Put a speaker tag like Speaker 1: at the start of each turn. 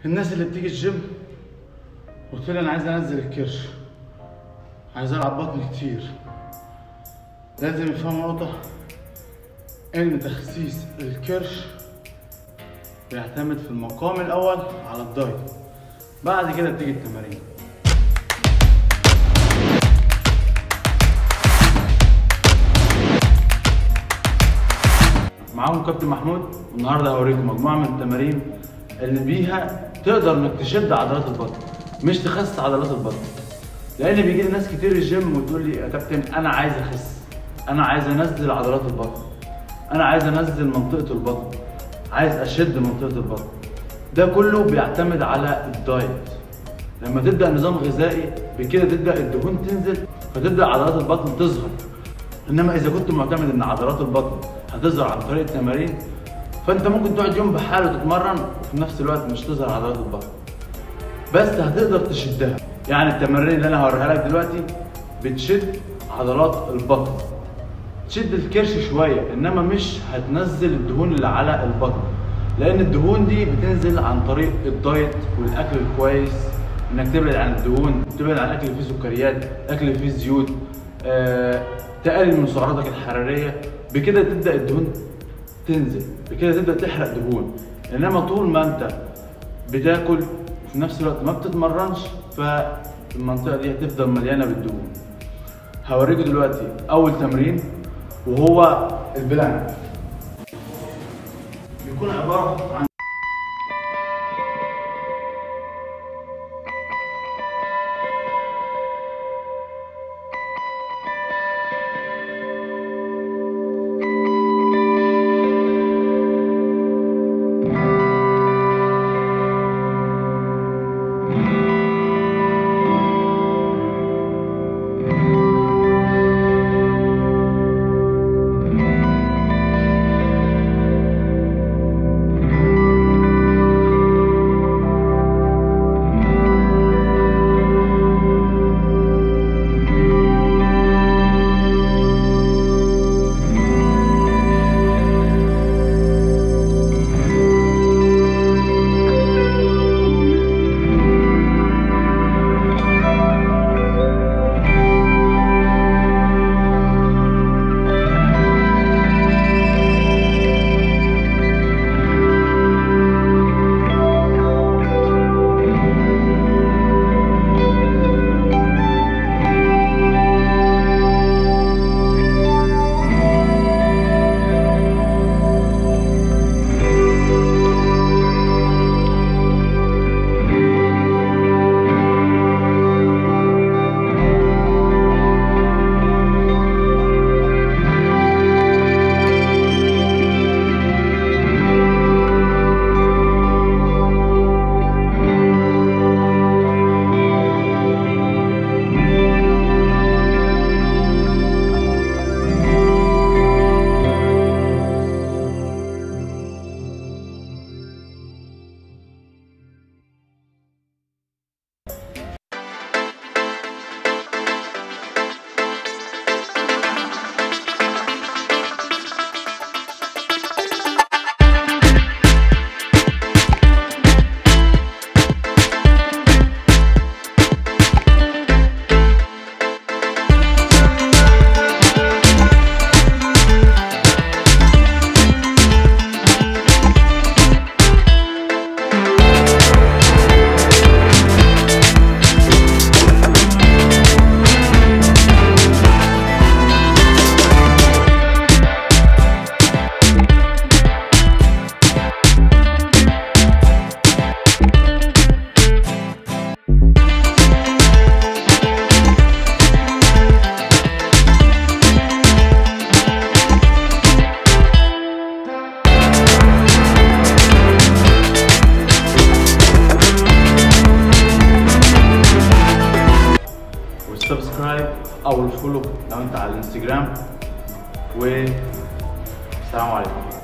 Speaker 1: الناس اللي بتيجي الجيم قلت لي انا عايز انزل الكرش عايز العب بطن كتير لازم يفهموا نقطة ان تخسيس الكرش بيعتمد في المقام الاول على الدايت بعد كده بتيجي التمارين معاهم كابتن محمود والنهارده هوريكم مجموعه من التمارين اللي بيها تقدر انك تشد عضلات البطن مش تخسس عضلات البطن لان بيجي لي ناس كتير الجيم وتقول لي يا كابتن انا عايز اخس انا عايز انزل عضلات البطن انا عايز انزل منطقه البطن عايز اشد منطقه البطن ده كله بيعتمد على الدايت لما تبدا نظام غذائي بكده تبدا الدهون تنزل فتبدا عضلات البطن تظهر انما اذا كنت معتمد ان عضلات البطن هتظهر عن طريق التمارين فانت ممكن تقعد يوم بحاله تتمرن وفي نفس الوقت مش تظهر عضلات البطن بس هتقدر تشدها يعني التمارين اللي انا هوريها لك دلوقتي بتشد عضلات البطن تشد الكرش شويه انما مش هتنزل الدهون اللي على البطن لان الدهون دي بتنزل عن طريق الدايت والاكل الكويس انك تبعد عن الدهون تبعد عن الاكل اللي فيه سكريات اكل اللي فيه زيوت آه، تقلل من سعراتك الحراريه بكده تبدا الدهون تنزل بكده تبدا تحرق دهون انما طول ما انت بتاكل وفي نفس الوقت ما بتتمرنش فالمنطقه دي هتفضل مليانه بالدهون هوريكم دلوقتي اول تمرين وهو البلانك بيكون عباره عن والسبسكرايب او الفولو لو انت على الانستجرام والسلام عليكم